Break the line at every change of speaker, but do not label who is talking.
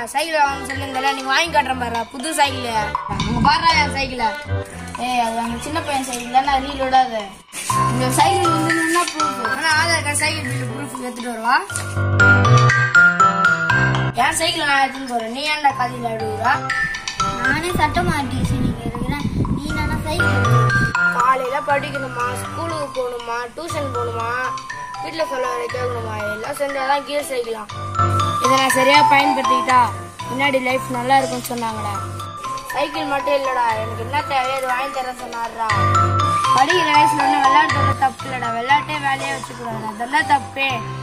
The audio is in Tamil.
சைக்கிள் வாங்க சொல்லியிருந்தல நீ வாங்கி காட்டுறேன் பாரு புது சைக்கிள் அங்க பாரு என் சைக்கிள ஏய் அது அந்த சின்ன பையன் சைக்கிள் தானே நீ விடாத இந்த சைக்கிள் வந்து என்ன ப்ரூஃப் ஆனா Aadhaar card cycle bill proof எடுத்துட்டு வருவா என் சைக்கிள் நான் எடுத்துன்னு போறேன் நீ ஏன்டா கதையில் எடுக்கிறா
நானே சட்டமா டியூஷனுக்கு இருக்கிறேன் நீ நானா சைக்கிள்
காலையில படிக்கணுமா ஸ்கூலுக்கு போகணுமா டியூஷன் போகணுமா வீட்டில் சொல்ல வர கேட்கணுமா எல்லாம் செஞ்சாதான் கீழ் சைக்கலாம் இதை நான் சரியா பயன்படுத்திக்கிட்டா பின்னாடி லைஃப் நல்லா இருக்கும்னு சொன்னாங்கடா சைக்கிள் மட்டும் இல்லடா எனக்கு என்ன தேவையோ அது வாங்கி தர சொன்னார்டா படிக்கிற வயசுல ஒன்றும் விளையாட்டு தப்பு இல்லடா விளையாட்டே வேலையே வச்சுக்கூடாது அதெல்லாம் தப்பே